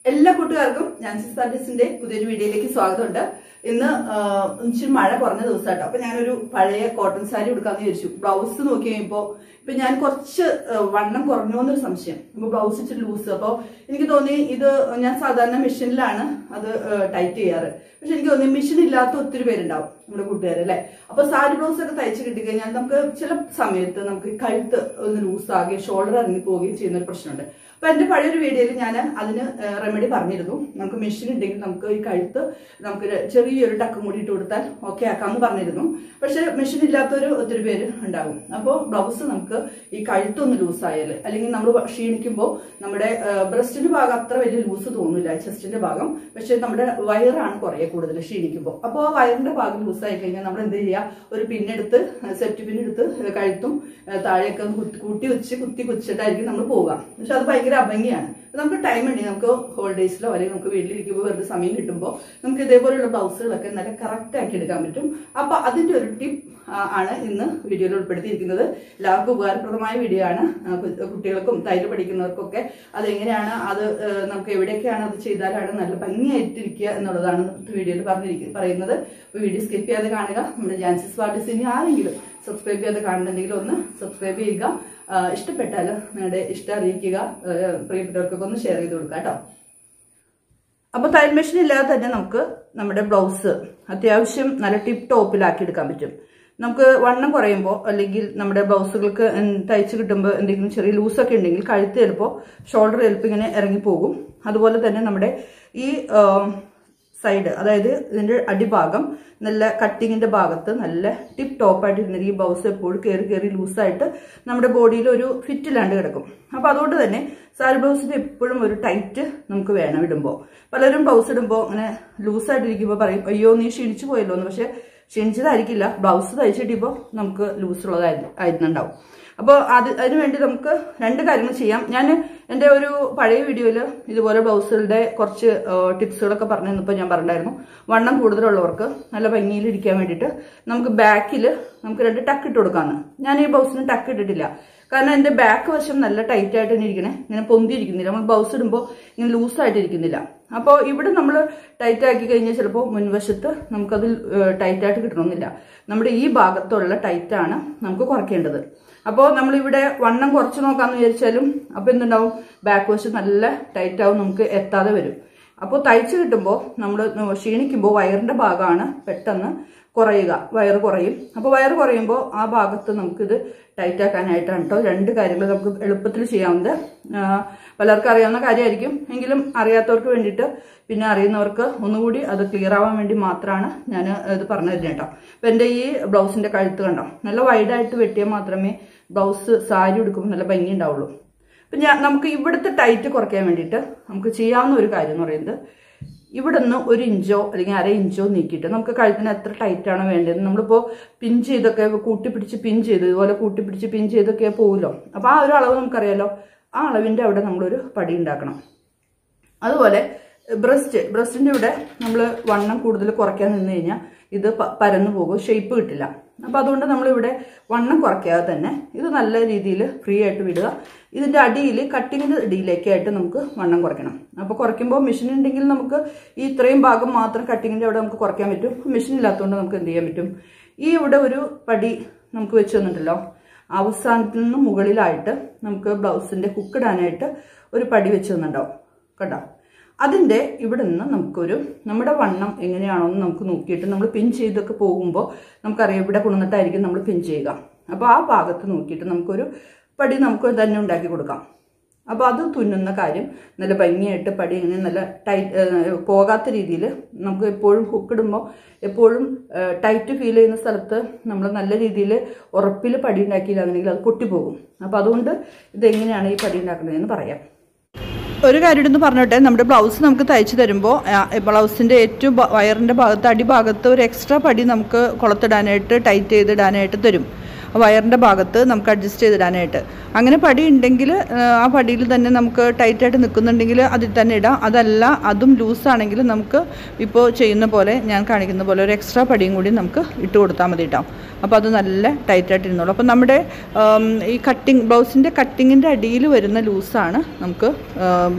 എല്ലാ കൂട്ടുകാർക്കും ഞാൻ സിസ്റ്റാർട്ടിസിന്റെ പുതിയൊരു വീഡിയോയിലേക്ക് സ്വാഗതമുണ്ട് ഇന്ന് ആ, ഇച്ചിരി മഴ കുറഞ്ഞ ദിവസമാട്ടോ അപ്പൊ ഞാനൊരു പഴയ കോട്ടൺ സാരി എടുക്കാന്ന് വിചാരിച്ചു ബ്ലൗസ് നോക്കി കഴിയുമ്പോ ഇപ്പൊ ഞാൻ കുറച്ച് ആ, വണ്ണം കുറഞ്ഞു എന്നൊരു സംശയം അപ്പൊ ബ്ലൗസ് ഇച്ചിരി ലൂസ് അപ്പൊ എനിക്ക് തോന്നി ഇത് ഞാൻ സാധാരണ മെഷീനിലാണ് അത് ടൈറ്റ് ചെയ്യാറ് പക്ഷെ എനിക്ക് തോന്നി മെഷീൻ ഇല്ലാത്ത ഒത്തിരി പേരുണ്ടാവും നമ്മുടെ കൂട്ടുകാർ അല്ലെ അപ്പൊ സാരി ബ്ലൗസ് ഒക്കെ തയ്ച്ച് കിട്ടിക്കഴിഞ്ഞാൽ നമുക്ക് ചില സമയത്ത് നമുക്ക് കഴുത്ത് ഒന്ന് ലൂസ് ആകുകയും ഷോൾഡർ ഇറങ്ങി പോവുകയും ചെയ്യുന്ന ഒരു പ്രശ്നമുണ്ട് അപ്പൊ എന്റെ പഴയൊരു വീഡിയോയിൽ ഞാൻ അതിന് റെമഡി പറഞ്ഞിരുന്നു നമുക്ക് മെഷീൻ ഉണ്ടെങ്കിൽ നമുക്ക് ഈ കഴുത്ത് നമുക്ക് ഒരു ചെറിയൊരു ടക്കും കൂടി ഇട്ട് കൊടുത്താൽ ഓക്കെ ആക്കാമെന്ന് പറഞ്ഞിരുന്നു പക്ഷെ മെഷീൻ ഇല്ലാത്തൊരു ഒത്തിരി പേര് ഉണ്ടാകും അപ്പോൾ ബ്ലൗസ് നമുക്ക് ഈ കഴുത്തൊന്ന് ലൂസ് ആയാൽ അല്ലെങ്കിൽ നമ്മൾ ക്ഷീണിക്കുമ്പോൾ നമ്മുടെ ബ്രസ്റ്റിന്റെ ഭാഗം അത്ര വലിയ ലൂസ് തോന്നില്ല ചെസ്റ്റിന്റെ ഭാഗം പക്ഷെ നമ്മുടെ വയറാണ് കുറേ കൂടുതൽ ക്ഷീണിക്കുമ്പോൾ അപ്പോൾ ആ വയറിന്റെ ഭാഗം ലൂസ് ആയി കഴിഞ്ഞാൽ നമ്മൾ എന്ത് ചെയ്യുക ഒരു പിന്നെടുത്ത് സെഫ്റ്റി പിന്നെടുത്ത് കഴുത്തും ഏഹ് താഴെയൊക്കെ ഒന്ന് കുത്തി കൂട്ടി വെച്ച് കുത്തി കുച്ചിട്ടായിരിക്കും നമ്മൾ പോവുക പക്ഷെ അത് ഭയങ്കര അഭംഗിയാണ് അപ്പൊ നമുക്ക് ടൈം ഉണ്ടെങ്കിൽ നമുക്ക് ഹോളിഡേയ്സിലോ അല്ലെങ്കിൽ നമുക്ക് വീട്ടിലിരിക്കുമ്പോൾ വെറുതെ സമയം കിട്ടുമ്പോൾ നമുക്ക് ഇതേപോലെയുള്ള ബ്ലൗസുകളൊക്കെ നല്ല കറക്റ്റ് ആക്കി എടുക്കാൻ പറ്റും അപ്പൊ അതിന്റെ ഒരു ടിപ്പ് ആണ് ഇന്ന് വീഡിയോയിൽ ഉൾപ്പെടുത്തിയിരിക്കുന്നത് എല്ലാവർക്കും ഉപകാരപ്രദമായ വീഡിയോ ആണ് ആ, കു- കുട്ടികൾക്കും തൈര് പഠിക്കുന്നവർക്കൊക്കെ അതെങ്ങനെയാണ് അത് ഏഹ്, നമുക്ക് എവിടെയൊക്കെയാണ് അത് ചെയ്താലാണ് നല്ല ഭംഗിയായിട്ടിരിക്കുക എന്നുള്ളതാണ് ഇന്നത്തെ വീഡിയോയിൽ പറഞ്ഞിരിക്കുന്നത് പറയുന്നത് അപ്പൊ വീഡിയോ സ്കിപ്പ് ചെയ്യാതെ കാണുക നമ്മുടെ ജാൻസിസ് പാർട്ടിസ് ഇനി ആരെങ്കിലും സബ്സ്ക്രൈബ് ചെയ്യാതെ കാണുന്നുണ്ടെങ്കിൽ ഒന്ന് സബ്സ്ക്രൈബ് ചെയ്യുക ആ, ഇഷ്ടപ്പെട്ടാൽ നിങ്ങളുടെ ഇഷ്ടം അറിയിക്കുക ആ, പ്രിയപ്പെട്ടവർക്കൊക്കെ ഒന്ന് ഷെയർ ചെയ്ത് കൊടുക്കുക കേട്ടോ അപ്പൊ തയ്യൽ മെഷീൻ ഇല്ലാതെ തന്നെ നമുക്ക് നമ്മുടെ ബ്ലൗസ് അത്യാവശ്യം നല്ല ടിപ്പ് ടോപ്പിലാക്കി എടുക്കാൻ പറ്റും നമുക്ക് വണ്ണം കുറയുമ്പോൾ അല്ലെങ്കിൽ നമ്മുടെ ബ്ലൗസുകൾക്ക് എൻ- തയ്ച്ച് കിട്ടുമ്പോൾ എന്തെങ്കിലും ചെറിയ ലൂസൊക്കെ ഉണ്ടെങ്കിൽ കഴുത്ത് ചിലപ്പോൾ ഷോൾഡർ ചിലപ്പോൾ ഇങ്ങനെ ഇറങ്ങിപ്പോകും അതുപോലെ തന്നെ നമ്മുടെ ഈ സൈഡ് അതായത് ഇതിന്റെ അടിഭാഗം നല്ല കട്ടിങ്ങിന്റെ ഭാഗത്ത് നല്ല ടിപ്പ് ടോപ്പായിട്ട് ഇരുന്നിട്ട് ഈ ബ്ലൗസ് എപ്പോഴും കയറി കയറി ലൂസായിട്ട് നമ്മുടെ ബോഡിയിൽ ഒരു ഫിറ്റില്ലാണ്ട് കിടക്കും അപ്പൊ അതുകൊണ്ട് തന്നെ സാരി ബ്ലൗസിന് എപ്പോഴും ഒരു ടൈറ്റ് നമുക്ക് വേണം ഇടുമ്പോൾ പലരും ബ്ലൗസ് ഇടുമ്പോൾ അങ്ങനെ ലൂസായിട്ടിരിക്കുമ്പോൾ പറയും അയ്യോ നീ ക്ഷീണിച്ചു പോയല്ലോ എന്ന് പക്ഷെ ക്ഷീണിച്ചതായിരിക്കില്ല ബ്ലൗസ് തയ്ച്ചിട്ടിപ്പോൾ നമുക്ക് ലൂസുള്ളതായിരുന്നു ആയിരുന്നുണ്ടാവും അപ്പോൾ അത് അതിനുവേണ്ടി നമുക്ക് രണ്ട് കാര്യങ്ങൾ ചെയ്യാം ഞാൻ എൻ്റെ ഒരു പഴയ വീഡിയോയിൽ ഇതുപോലെ ബ്ലൗസുകളുടെ കുറച്ച് ടിപ്സുകളൊക്കെ പറഞ്ഞു തന്നപ്പോൾ ഞാൻ പറഞ്ഞിട്ടുണ്ടായിരുന്നു വണ്ണം കൂടുതലുള്ളവർക്ക് നല്ല ഭംഗിയിൽ ഇരിക്കാൻ വേണ്ടിയിട്ട് നമുക്ക് ബാക്കിൽ നമുക്ക് രണ്ട് ടക്ക് ഇട്ട് കൊടുക്കാമെന്ന് ഞാൻ ഈ ബ്ലൗസിന് ടക്ക് ഇട്ടിട്ടില്ല കാരണം എൻ്റെ ബാക്ക് വശം നല്ല ടൈറ്റ് ആയിട്ട് തന്നെ ഇരിക്കണേ ഇങ്ങനെ പൊന്തിയിരിക്കുന്നില്ല നമ്മൾ ബ്ലൗസ് ഇടുമ്പോൾ ഇങ്ങനെ ലൂസായിട്ട് ഇരിക്കുന്നില്ല അപ്പോൾ ഇവിടെ നമ്മൾ ടൈറ്റ് ആക്കി കഴിഞ്ഞാൽ ചിലപ്പോൾ മുൻവശത്ത് നമുക്കത് ടൈറ്റ് ആയിട്ട് കിട്ടണമെന്നില്ല നമ്മുടെ ഈ ഭാഗത്തുള്ള ടൈറ്റാണ് നമുക്ക് കുറയ്ക്കേണ്ടത് അപ്പോൾ നമ്മളിവിടെ വണ്ണം കുറച്ച് നോക്കാമെന്ന് വിചാരിച്ചാലും അപ്പോൾ എന്തുണ്ടാവും ബാക്ക് വശം നല്ല ടൈറ്റ് ആവും നമുക്ക് എത്താതെ വരും അപ്പോൾ തയ്ച്ച് കിട്ടുമ്പോൾ നമ്മൾ ക്ഷീണിക്കുമ്പോൾ വയറിന്റെ ഭാഗമാണ് പെട്ടെന്ന് കുറയുക വയറ് കുറയും അപ്പോൾ വയറ് കുറയുമ്പോൾ ആ ഭാഗത്ത് നമുക്കിത് ടൈറ്റ് ആക്കാനായിട്ടാണ് കേട്ടോ രണ്ട് കാര്യങ്ങൾ നമുക്ക് എളുപ്പത്തിൽ ചെയ്യാവുന്നത് ആ, പലർക്കും അറിയാവുന്ന കാര്യമായിരിക്കും എങ്കിലും അറിയാത്തവർക്ക് വേണ്ടിയിട്ട് പിന്നെ അറിയുന്നവർക്ക് ഒന്നുകൂടി അത് ക്ലിയർ ആവാൻ വേണ്ടി മാത്രമാണ് ഞാൻ ഇത് പറഞ്ഞു തരുന്നത് കേട്ടോ അപ്പം എൻ്റെ ഈ ബ്ലൗസിന്റെ കഴുത്ത് കണ്ടോ നല്ല വൈഡായിട്ട് വെട്ടിയാൽ മാത്രമേ ബ്ലൗസ് സാരി ഉടുക്കുമ്പോൾ നല്ല ഭംഗി ഉണ്ടാവുള്ളൂ അപ്പം ഞാൻ നമുക്ക് ഇവിടുത്തെ ടൈറ്റ് കുറയ്ക്കാൻ വേണ്ടിയിട്ട് നമുക്ക് ചെയ്യാവുന്ന ഒരു കാര്യം എന്ന് പറയുന്നത് ഇവിടെ നിന്ന് ഒരു ഇഞ്ചോ അല്ലെങ്കിൽ അര ഇഞ്ചോ നീക്കിയിട്ട് നമുക്ക് കഴുത്തിന് എത്ര ടൈറ്റ് ആണ് വേണ്ടത് നമ്മളിപ്പോൾ പിൻ ചെയ്തൊക്കെ കൂട്ടിപ്പിടിച്ച് പിൻ ചെയ്ത് ഇതുപോലെ കൂട്ടിപ്പിടിച്ച് പിൻ ചെയ്തൊക്കെ പോകുമല്ലോ അപ്പോൾ ആ ഒരു അളവ് നമുക്കറിയാലോ ആ അളവിൻ്റെ അവിടെ നമ്മളൊരു പടി ഉണ്ടാക്കണം അതുപോലെ ബ്രസ്റ്റ് ബ്രസ്റ്റിന്റെ ഇവിടെ നമ്മൾ വണ്ണം കൂടുതൽ കുറയ്ക്കാൻ നിന്ന് കഴിഞ്ഞാൽ ഇത് പ- പരന്നു പോകും ഷേപ്പ് കിട്ടില്ല അപ്പൊ അതുകൊണ്ട് നമ്മളിവിടെ വണ്ണം കുറയ്ക്കാതെ തന്നെ ഇത് നല്ല രീതിയിൽ ഫ്രീ ആയിട്ട് വിടുക ഇതിന്റെ അടിയിൽ കട്ടിങ്ങിന്റെ അടിയിലേക്കായിട്ട് നമുക്ക് വണ്ണം കുറയ്ക്കണം അപ്പോൾ കുറയ്ക്കുമ്പോൾ മെഷീൻ ഉണ്ടെങ്കിൽ നമുക്ക് ഈ ഇത്രയും ഭാഗം മാത്രം കട്ടിങ്ങിന്റെ അവിടെ നമുക്ക് കുറയ്ക്കാൻ പറ്റും മെഷീൻ ഇല്ലാത്തതുകൊണ്ട് നമുക്ക് എന്ത് ചെയ്യാൻ പറ്റും ഈ ഇവിടെ ഒരു പടി നമുക്ക് വെച്ച് തന്നിട്ടല്ലോ അവസാനത്തിൽ നിന്ന് മുകളിലായിട്ട് നമുക്ക് ബ്ലൗസിന്റെ ഹുക്കിടാനായിട്ട് ഒരു പടി വെച്ച് തന്നിട്ടുണ്ടാവും കണ്ടോ അതിന്റെ ഇവിടെ നിന്ന് നമുക്കൊരു നമ്മുടെ വണ്ണം എങ്ങനെയാണോ എന്ന് നമുക്ക് നോക്കിയിട്ട് നമ്മൾ പിൻ ചെയ്തൊക്കെ പോകുമ്പോൾ നമുക്കറിയാം ഇവിടെ കൊണ്ടുവന്നിട്ടായിരിക്കും നമ്മൾ പിൻ ചെയ്യുക അപ്പോൾ ആ ഭാഗത്ത് നോക്കിയിട്ട് നമുക്കൊരു പടി നമുക്ക് തന്നെ ഉണ്ടാക്കി കൊടുക്കാം അപ്പോൾ അത് തുന്നുന്ന കാര്യം നല്ല ഭംഗിയായിട്ട് പടി ഇങ്ങനെ നല്ല ടൈറ്റ് പോകാത്ത രീതിയിൽ നമുക്ക് എപ്പോഴും ഹുക്കിടുമ്പോൾ എപ്പോഴും ടൈറ്റ് ഫീൽ ചെയ്യുന്ന സ്ഥലത്ത് നമ്മൾ നല്ല രീതിയിൽ ഉറപ്പിൽ പടി ഉണ്ടാക്കിയില്ലാന്നുണ്ടെങ്കിൽ അത് പൊട്ടിപ്പോകും അപ്പോൾ അതുകൊണ്ട് ഇതെങ്ങനെയാണ് ഈ പടി ഉണ്ടാക്കുന്നതെന്ന് പറയാം ഒരു കാര്യം എന്ന് പറഞ്ഞോട്ടെ നമ്മുടെ ബ്ലൗസ് നമുക്ക് തയ്ച്ചു തരുമ്പോൾ ബ്ലൗസിൻ്റെ ഏറ്റവും ഭ- വയറിൻ്റെ ഭാഗത്ത് അടിഭാഗത്ത് ഒരു എക്സ്ട്രാ പടി നമുക്ക് കുളത്തിടാനായിട്ട് ടൈറ്റ് ചെയ്തിടാനായിട്ട് തരും വയറിൻ്റെ ഭാഗത്ത് നമുക്ക് അഡ്ജസ്റ്റ് ചെയ്തിടാനായിട്ട് അങ്ങനെ പടി ഉണ്ടെങ്കിൽ ആ പടിയിൽ തന്നെ നമുക്ക് ടൈറ്റായിട്ട് നിൽക്കുന്നുണ്ടെങ്കിൽ അതിൽ തന്നെ ഇടാം അതല്ല അതും ലൂസാണെങ്കിൽ നമുക്ക് ഇപ്പോൾ ചെയ്യുന്ന പോലെ ഞാൻ കാണിക്കുന്ന പോലെ ഒരു എക്സ്ട്രാ പടിയും കൂടി നമുക്ക് ഇട്ട് കൊടുത്താൽ മതി കേട്ടോ അപ്പോൾ അത് നല്ല ടൈറ്റായിട്ട് ഇരുന്നോളൂ അപ്പോൾ നമ്മുടെ ആം, ഈ കട്ടിങ് ബ്ലൗസിൻ്റെ കട്ടിങ്ങിൻ്റെ അടിയിൽ വരുന്ന ലൂസാണ് നമുക്ക്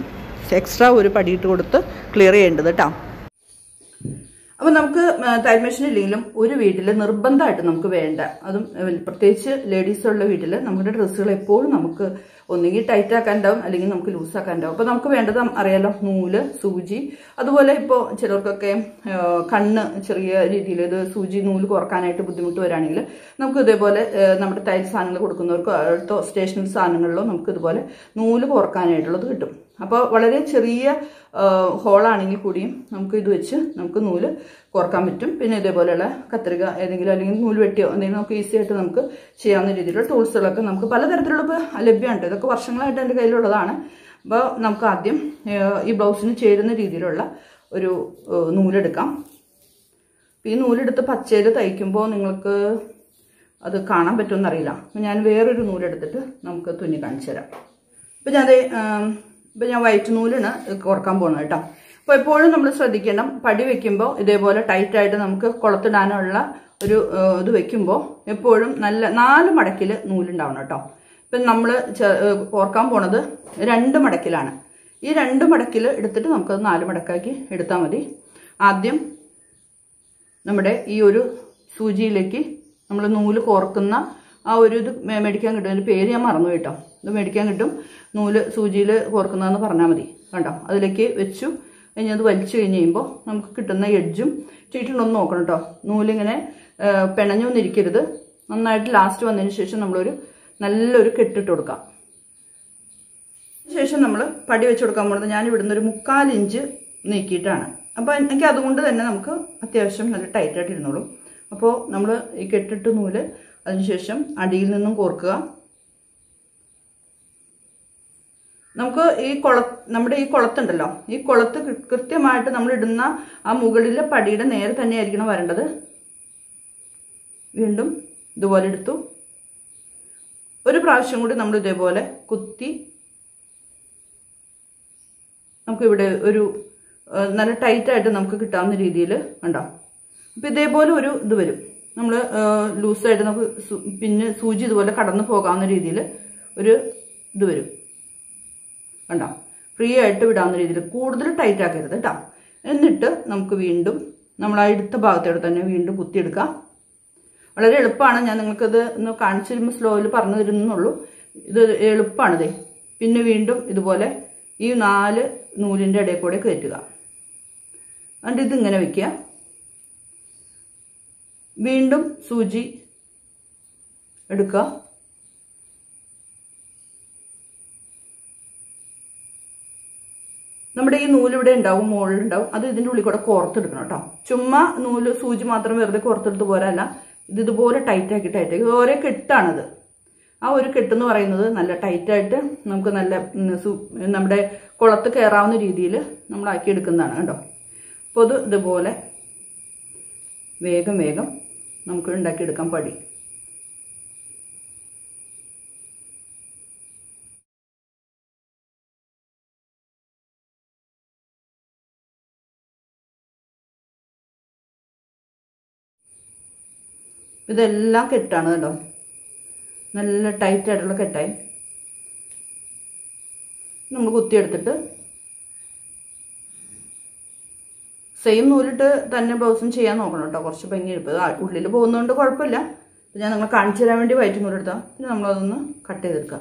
എക്സ്ട്രാ ഒരു പടിയിട്ട് കൊടുത്ത് ക്ലിയർ ചെയ്യേണ്ടത് കേട്ടോ അപ്പോൾ നമുക്ക് തയ്യൽ മെഷീൻ ഇല്ലെങ്കിലും ഒരു വീട്ടിൽ നിർബന്ധമായിട്ട് നമുക്ക് വേണ്ട അതും ഏഹ്, പ്രത്യേകിച്ച് ലേഡീസ് ഉള്ള വീട്ടിൽ നമ്മുടെ ഡ്രസ്സുകൾ എപ്പോഴും നമുക്ക് ഒന്നുകിൽ ടൈറ്റ് ആക്കാൻ ഉണ്ടാവും അല്ലെങ്കിൽ നമുക്ക് ലൂസ് ആക്കാൻ ഉണ്ടാവും അപ്പോൾ നമുക്ക് വേണ്ടത് അറിയാലോ നൂല് സൂചി അതുപോലെ ഇപ്പോൾ ചിലർക്കൊക്കെ ഏഹ്, കണ്ണ് ചെറിയ രീതിയിൽ ഇത് സൂചി നൂല് കുറക്കാനായിട്ട് ബുദ്ധിമുട്ട് വരാണെങ്കിൽ നമുക്ക് ഇതേപോലെ ഏഹ്, നമ്മുടെ തയ്യൽ സാധനങ്ങൾ കൊടുക്കുന്നവർക്കോ അടുത്തോ സ്റ്റേഷനറി സാധനങ്ങളിലോ നമുക്ക് ഇതുപോലെ നൂല് കുറക്കാനായിട്ടുള്ളത് കിട്ടും അപ്പോൾ വളരെ ചെറിയ ഹോളാണെങ്കിൽ കൂടിയും നമുക്ക് ഇത് വെച്ച് നമുക്ക് നൂല് കോർക്കാൻ പറ്റും പിന്നെ ഇതേപോലെയുള്ള കത്രിക ഏതെങ്കിലും അല്ലെങ്കിൽ നൂല് വെട്ടിയോ എന്തെങ്കിലും നമുക്ക് ഈസി ആയിട്ട് നമുക്ക് ചെയ്യാവുന്ന രീതിയിലുള്ള ടൂൾസുകളൊക്കെ നമുക്ക് പലതരത്തിലുള്ള ഇപ്പോൾ ലഭ്യമാണ് ട്ടോ. ഇതൊക്കെ വർഷങ്ങളായിട്ട് എൻ്റെ കയ്യിലുള്ളതാണ് അപ്പോൾ നമുക്ക് ആദ്യം ഏഹ്, ഈ ബ്ലൗസിന് ചേരുന്ന രീതിയിലുള്ള ഒരു ഏഹ്, നൂലെടുക്കാം അപ്പോൾ ഈ നൂലെടുത്ത് പച്ചയിൽ തയ്ക്കുമ്പോൾ നിങ്ങൾക്ക് അത് കാണാൻ പറ്റുമെന്നറിയില്ല അപ്പോൾ ഞാൻ വേറൊരു നൂലെടുത്തിട്ട് നമുക്ക് തുന്നി കാണിച്ചു തരാം ഇപ്പം ഞാൻ ദേ, ആം, ഇപ്പം ഞാൻ വൈറ്റ് നൂലാണ് കോർക്കാൻ പോകുന്നത് കേട്ടോ അപ്പോൾ എപ്പോഴും നമ്മൾ ശ്രദ്ധിക്കണം പടി വെക്കുമ്പോൾ ഇതേപോലെ ടൈറ്റായിട്ട് നമുക്ക് കുളത്തിടാനുള്ള ഒരു ആ, ഇത് വെക്കുമ്പോൾ എപ്പോഴും നല്ല നാല് മടക്കിൽ നൂലുണ്ടാവണം കേട്ടോ ഇപ്പം നമ്മൾ കോർക്കാൻ പോണത് രണ്ട് മടക്കിലാണ് ഈ രണ്ട് മടക്കിൽ എടുത്തിട്ട് നമുക്കത് നാല് മടക്കാക്കി എടുത്താൽ മതി ആദ്യം നമ്മുടെ ഈ ഒരു സൂചിയിലേക്ക് നമ്മൾ നൂല് കോർക്കുന്ന ആ ഒരു ഇത് മേ- മേടിക്കാൻ കിട്ടും അതിൻ്റെ പേര് ഞാൻ മറന്നു കേട്ടോ ഇത് മേടിക്കാൻ കിട്ടും നൂല് സൂചിയിൽ കോർക്കുന്നതെന്ന് പറഞ്ഞാൽ മതി കണ്ടോ അതിലേക്ക് വെച്ചു കഴിഞ്ഞ് അത് വലിച്ചു കഴിഞ്ഞ് കഴിയുമ്പോൾ നമുക്ക് കിട്ടുന്ന എഡ്ജും ചീട്ടുണ്ടോന്ന് നോക്കണം കേട്ടോ നൂലിങ്ങനെ ആ, പിണഞ്ഞൊന്നും ഇരിക്കരുത് നന്നായിട്ട് ലാസ്റ്റ് വന്നതിന് ശേഷം നമ്മളൊരു നല്ലൊരു കെട്ടിട്ട് കൊടുക്കാം ശേഷം നമ്മൾ പടി വെച്ച് കൊടുക്കാൻ പോകുന്നത് ഞാൻ ഇവിടുന്ന് ഒരു മുക്കാൽ ഇഞ്ച് നീക്കിയിട്ടാണ് അപ്പോൾ എനിക്ക് അതുകൊണ്ട് തന്നെ നമുക്ക് അത്യാവശ്യം നല്ല ടൈറ്റായിട്ട് ഇരുന്നോളും അപ്പോൾ നമ്മൾ ഈ കെട്ടിട്ട് നൂല് അതിനുശേഷം അടിയിൽ നിന്നും കോർക്കുക നമുക്ക് ഈ കുള നമ്മുടെ ഈ കുളത്തുണ്ടല്ലോ ഈ കുളത്ത് കൃ- കൃത്യമായിട്ട് നമ്മൾ ഇടുന്ന ആ മുകളിലെ പടിയുടെ നേരെ തന്നെയായിരിക്കണം വരേണ്ടത് വീണ്ടും ഇതുപോലെ എടുത്തു ഒരു പ്രാവശ്യം കൂടി നമ്മൾ ഇതേപോലെ കുത്തി നമുക്ക് ഇവിടെ ഒരു ആ, നല്ല ടൈറ്റായിട്ട് നമുക്ക് കിട്ടാവുന്ന രീതിയിൽ ഉണ്ടാവും അപ്പം ഇതേപോലെ ഒരു ഇത് വരും നമ്മൾ ലൂസായിട്ട് നമുക്ക് സു- പിന്നെ സൂചി ഇതുപോലെ കടന്നു പോകാവുന്ന രീതിയിൽ ഒരു ഇത് വരും കണ്ടോ ഫ്രീ ആയിട്ട് വിടാവുന്ന രീതിയിൽ കൂടുതൽ ടൈറ്റ് ആക്കരുത് കേട്ടോ എന്നിട്ട് നമുക്ക് വീണ്ടും നമ്മൾ ആ എടുത്ത ഭാഗത്തോടെ തന്നെ വീണ്ടും കുത്തിയെടുക്കാം വളരെ എളുപ്പമാണ് ഞാൻ നിങ്ങൾക്കത് ഒന്ന് കാണിച്ചു തരുമ്പോൾ സ്ലോയിൽ പറഞ്ഞു തരുന്നുള്ളൂ ഇത് എളുപ്പമാണിതേ പിന്നെ വീണ്ടും ഇതുപോലെ ഈ നാല് നൂലിൻ്റെ ഇടയിൽ കൂടെ കയറ്റുക എന്നിട്ട് ഇതിങ്ങനെ വെക്കുക വീണ്ടും സൂചി എടുക്കുക നമ്മുടെ ഈ നൂല് ഇവിടെ ഉണ്ടാവും മുകളിലുണ്ടാവും അത് ഇതിൻ്റെ ഉള്ളിൽ കൂടെ കോർത്തെടുക്കണം കേട്ടോ ചുമ്മാ നൂല് സൂചി മാത്രം വെറുതെ കോർത്തെടുത്ത് പോരല്ല ഇത് ഇതുപോലെ ടൈറ്റാക്കി ടൈറ്റാക്കി ഓരോ കെട്ടാണിത് ആ ഒരു കെട്ടെന്ന് പറയുന്നത് നല്ല ടൈറ്റായിട്ട് നമുക്ക് നല്ല ഉം, സു- നമ്മുടെ കുളത്ത് കയറാവുന്ന രീതിയിൽ നമ്മളാക്കി എടുക്കുന്നതാണ് കേട്ടോ അപ്പോൾ അത് ഇതുപോലെ വേഗം വേഗം നമുക്ക് ഉണ്ടാക്കിയെടുക്കാൻ പടി ഇതെല്ലാം കെട്ടാണ് കേട്ടോ നല്ല ടൈറ്റ് ആയിട്ടുള്ള കെട്ടായി നമ്മൾ കുത്തിയെടുത്തിട്ട് സെയിം നൂലിട്ട് തന്നെ ബ്ലൗസും ചെയ്യാൻ നോക്കണം കേട്ടോ കുറച്ച് ഭംഗി ഇപ്പോൾ ഉള്ളിൽ പോകുന്നതുകൊണ്ട് കുഴപ്പമില്ല ഇപ്പം ഞാൻ നിങ്ങൾ കാണിച്ചു തരാൻ വേണ്ടി വയറ്റ് നൂലെടുത്താൽ പിന്നെ നമ്മളതൊന്ന് കട്ട് ചെയ്തെടുക്കാം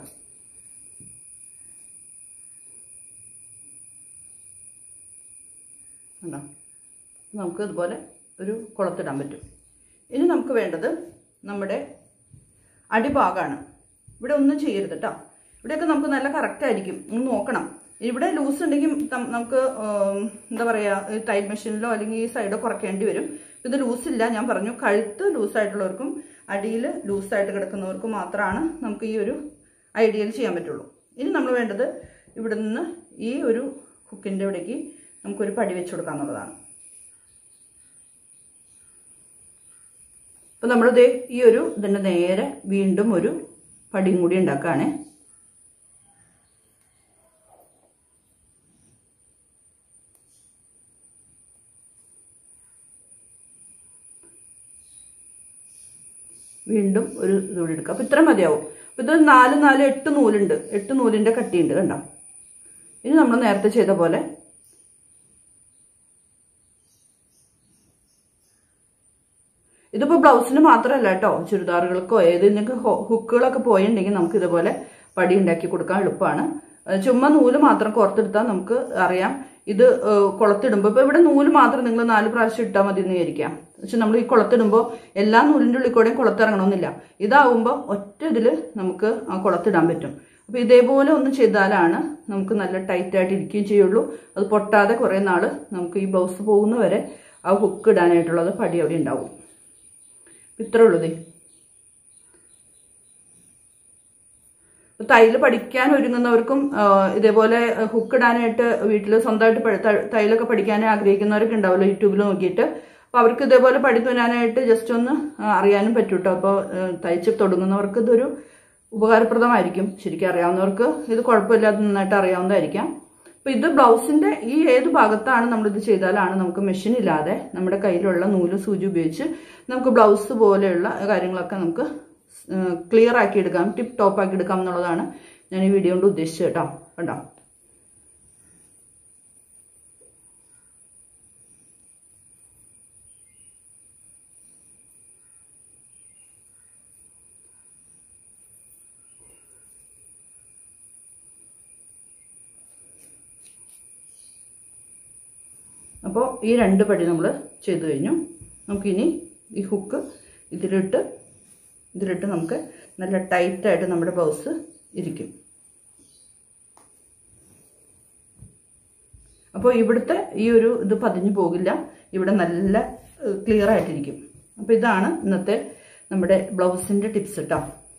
കണ്ടോ നമുക്ക് ഇതുപോലെ ഒരു കുളത്തിടാൻ പറ്റും ഇനി നമുക്ക് വേണ്ടത് നമ്മുടെ അടിഭാഗമാണ് ഇവിടെ ഒന്നും ചെയ്യരുത് കേട്ടോ ഇവിടെയൊക്കെ നമുക്ക് നല്ല കറക്റ്റ് ആയിരിക്കും ഒന്ന് നോക്കണം ഇവിടെ ലൂസ് ഉണ്ടെങ്കിൽ നം- നമുക്ക് ഉം, എന്താ പറയുക ടൈൽ മെഷീനിലോ അല്ലെങ്കിൽ ഈ സൈഡോ കുറയ്ക്കേണ്ടി വരും ഇത് ലൂസില്ല ഞാൻ പറഞ്ഞു കഴുത്ത് ലൂസായിട്ടുള്ളവർക്കും അടിയിൽ ലൂസായിട്ട് കിടക്കുന്നവർക്കും മാത്രമാണ് നമുക്ക് ഈ ഒരു ഐഡിയയിൽ ചെയ്യാൻ പറ്റുള്ളൂ ഇനി നമ്മൾ വേണ്ടത് ഇവിടെ നിന്ന് ഈ ഒരു ഹുക്കിൻ്റെ ഇവിടേക്ക് നമുക്കൊരു പടി വെച്ച് കൊടുക്കുക എന്നുള്ളതാണ് അപ്പം നമ്മളിത് ഈ ഒരു ഇതിൻ്റെ നേരെ വീണ്ടും ഒരു പടിയും കൂടി ഉണ്ടാക്കുകയാണേ വീണ്ടും ഒരു ഇതുകൂടി എടുക്കുക അപ്പം ഇത്ര മതിയാവും അപ്പം ഇത് നാല് നാല് എട്ട് നൂലുണ്ട് എട്ട് നൂലിൻ്റെ കട്ടിയുണ്ട് കണ്ടോ ഇനി നമ്മൾ നേരത്തെ ചെയ്ത പോലെ ഇതിപ്പോ ബ്ലൗസിന് മാത്രമല്ല കേട്ടോ ചുരിദാറുകൾക്കോ ഏതെങ്കിലും ഹുക്കുകളൊക്കെ പോയിട്ടുണ്ടെങ്കിൽ നമുക്ക് ഇതുപോലെ പടി ഉണ്ടാക്കി കൊടുക്കാൻ എളുപ്പമാണ് ഏഹ് ചുമ്മാ നൂല് മാത്രം കോർത്തെടുത്താൽ നമുക്ക് അറിയാം ഇത് ഏഹ് കുളത്തിടുമ്പോൾ ഇപ്പൊ ഇവിടെ നൂല് മാത്രം നിങ്ങൾ നാല് പ്രാവശ്യം ഇട്ടാൽ മതി എന്ന് വിചാരിക്കാം പക്ഷെ നമ്മൾ ഈ കുളത്തിടുമ്പോൾ എല്ലാ നൂലിന്റെ ഉള്ളിൽ കൂടെയും കുളത്തിറങ്ങണമെന്നില്ല ഇതാവുമ്പോൾ ഒറ്റ ഇതിൽ നമുക്ക് ആ കുളത്തിടാൻ പറ്റും അപ്പൊ ഇതേപോലെ ഒന്ന് ചെയ്താലാണ് നമുക്ക് നല്ല ടൈറ്റ് ആയിട്ട് ഇരിക്കുകയും ചെയ്യുള്ളൂ അത് പൊട്ടാതെ കുറെ നാള് നമുക്ക് ഈ ബ്ലൗസ് പോകുന്നവരെ ആ ഹുക്ക് ഇടാനായിട്ടുള്ളത് പടി അവിടെ ഉണ്ടാവും ഇത്രേ ഉള്ളൂ ദേ തയ്യൽ പഠിക്കാൻ ഒരുങ്ങുന്നവർക്കും ആ, ഇതേപോലെ ഹുക്ക് ഇടാനായിട്ട് വീട്ടിൽ സ്വന്തമായിട്ട് പഠി- ത- തയ്യലൊക്കെ പഠിക്കാൻ ആഗ്രഹിക്കുന്നവരൊക്കെ ഉണ്ടാവുമല്ലോ യൂട്യൂബിൽ നോക്കിയിട്ട് അപ്പോൾ അവർക്ക് ഇതേപോലെ പഠിത്തുവരാനായിട്ട് ജസ്റ്റ് ഒന്ന് ആ, അറിയാനും പറ്റും കേട്ടോ അപ്പോൾ തയ്ച്ച് തുടങ്ങുന്നവർക്ക് ഇതൊരു ഉപകാരപ്രദമായിരിക്കും ശരിക്കും അറിയാവുന്നവർക്ക് ഇത് കുഴപ്പമില്ലാതെ നന്നായിട്ട് അറിയാവുന്നതായിരിക്കാം അപ്പോൾ ഇത് ബ്ലൗസിന്റെ ഈ ഏത് ഭാഗത്താണ് നമ്മൾ ഇത് ചെയ്താലാണ് നമുക്ക് മെഷീൻ ഇല്ലാതെ നമ്മുടെ കയ്യിലുള്ള നൂല് സൂചി ഉപയോഗിച്ച് നമുക്ക് ബ്ലൗസ് പോലെയുള്ള കാര്യങ്ങളൊക്കെ നമുക്ക് ക്ലിയർ ആക്കി എടുക്കാം ടിപ്പ് ടോപ്പ് ആക്കി എടുക്കാം എന്നുള്ളതാണ് ഞാൻ ഈ വീഡിയോ കൊണ്ട് ഉദ്ദേശിച്ചത് കേട്ടോ കണ്ടോ അപ്പോൾ ഈ രണ്ട് പടി നമ്മൾ ചെയ്തു കഴിഞ്ഞു നമുക്കിനി ഈ ഹുക്ക് ഇതിലിട്ട് ഇതിലിട്ട് നമുക്ക് നല്ല ടൈറ്റായിട്ട് നമ്മുടെ ബ്ലൗസ് ഇരിക്കും അപ്പോൾ ഇവിടുത്തെ ഈ ഒരു ഇത് പതിഞ്ഞു പോകില്ല ഇവിടെ നല്ല ക്ലിയർ ആയിട്ടിരിക്കും അപ്പോൾ ഇതാണ് ഇന്നത്തെ നമ്മുടെ ബ്ലൗസിന്റെ ടിപ്സ് കേട്ടോ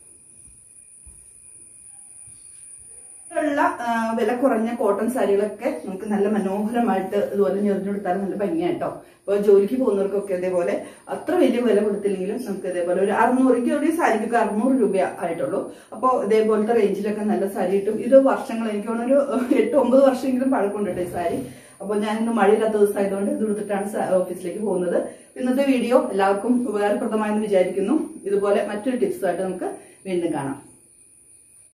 ഉള്ള ആ, വില കുറഞ്ഞ കോട്ടൺ സാരികളൊക്കെ നമുക്ക് നല്ല മനോഹരമായിട്ട് ഇതുപോലെ ഞെറിഞ്ഞെടുത്താൽ നല്ല ഭംഗിയായിട്ടോ അപ്പോൾ ജോലിക്ക് പോകുന്നവർക്കൊക്കെ ഇതേപോലെ അത്ര വലിയ വില കൊടുത്തില്ലെങ്കിലും നമുക്ക് ഇതേപോലെ ഒരു അറുന്നൂറ് എനിക്ക് ഒരു സാരിക്കൊക്കെ അറുന്നൂറ് രൂപ ആയിട്ടുള്ളൂ അപ്പോൾ ഇതേപോലത്തെ റേഞ്ചിലൊക്കെ നല്ല സാരി കിട്ടും ഇത് വർഷങ്ങൾ എനിക്ക് തോന്നുന്നു ഒരു എട്ട് ഒമ്പത് വർഷമെങ്കിലും പഴക്കമുണ്ട് കേട്ടോ ഈ സാരി അപ്പോൾ ഞാൻ ഇന്ന് മഴയില്ലാത്ത ദിവസമായതുകൊണ്ട് ഇത് എടുത്തിട്ടാണ് സ- ഓഫീസിലേക്ക് പോകുന്നത് ഇന്നത്തെ വീഡിയോ എല്ലാവർക്കും ഉപകാരപ്രദമായെന്ന് വിചാരിക്കുന്നു ഇതുപോലെ മറ്റൊരു ടിപ്സുമായിട്ട് നമുക്ക് വീണ്ടും കാണാം